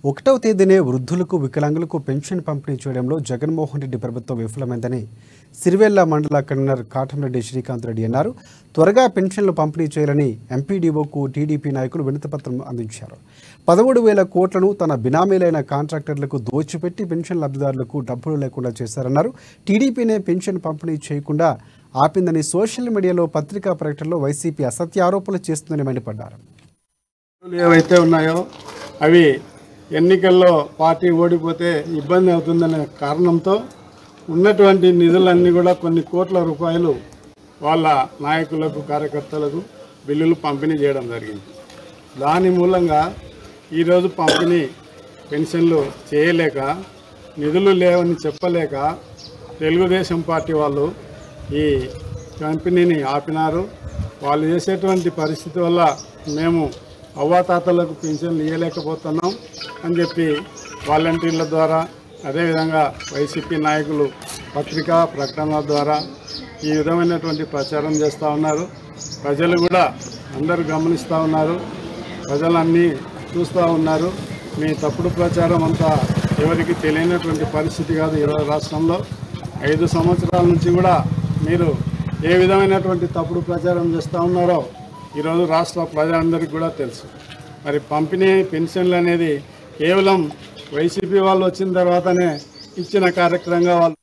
ఒకటవ తేదీనే వృద్ధులకు వికలాంగులకు పెన్షన్ పంపిణీ చేయడంలో జగన్మోహన్ రెడ్డి ప్రభుత్వం విఫలమైందని సిరివెల్ల మండల కన్వీనర్ కాటంరెడ్డి శ్రీకాంత్ రెడ్డి అన్నారు త్వరగా పెన్షన్లు పంపిణీ చేయాలని ఎంపీడీఓకు టీడీపీ నాయకులు వినతిపత్రం అందించారు పదమూడు వేల కోట్లను తన బినామీలైన కాంట్రాక్టర్లకు దోచిపెట్టి పెన్షన్ లబ్ధిదారులకు డబ్బులు లేకుండా చేశారన్నారు టీడీపీనే పెన్షన్ పంపిణీ చేయకుండా ఆపిందని సోషల్ మీడియాలో పత్రికా ప్రకటనలో వైసీపీ అసత్య ఆరోపణలు చేస్తుందని మండిపడ్డారు నిధులు ఏవైతే ఉన్నాయో అవి ఎన్నికల్లో పార్టీ ఓడిపోతే ఇబ్బంది అవుతుందనే కారణంతో ఉన్నటువంటి నిధులన్నీ కూడా కొన్ని కోట్ల రూపాయలు వాళ్ళ నాయకులకు కార్యకర్తలకు బిల్లులు పంపిణీ చేయడం జరిగింది దాని మూలంగా ఈరోజు పంపిణీ పెన్షన్లు చేయలేక నిధులు లేవని చెప్పలేక తెలుగుదేశం పార్టీ వాళ్ళు ఈ కంపెనీని ఆపినారు వాళ్ళు చేసేటువంటి పరిస్థితి వల్ల మేము అవ్వాతాతలకు పెన్షన్లు ఇవ్వలేకపోతున్నాం అని చెప్పి వాలంటీర్ల ద్వారా అదేవిధంగా వైసీపీ నాయకులు పత్రికా ప్రకటనల ద్వారా ఈ విధమైనటువంటి ప్రచారం చేస్తూ ఉన్నారు ప్రజలు కూడా అందరూ గమనిస్తూ ఉన్నారు ప్రజలన్నీ చూస్తూ ఉన్నారు మీ తప్పుడు ప్రచారం అంతా ఎవరికి తెలియనటువంటి పరిస్థితి కాదు ఈరోజు రాష్ట్రంలో ఐదు సంవత్సరాల నుంచి కూడా మీరు ఏ విధమైనటువంటి తప్పుడు ప్రచారం చేస్తూ ఉన్నారో ఈరోజు రాష్ట్ర ప్రజలందరికీ కూడా తెలుసు మరి పంపిణీ పెన్షన్లు అనేది కేవలం వైసీపీ వాళ్ళు వచ్చిన తర్వాతనే ఇచ్చిన కార్యక్రమంగా వాళ్ళు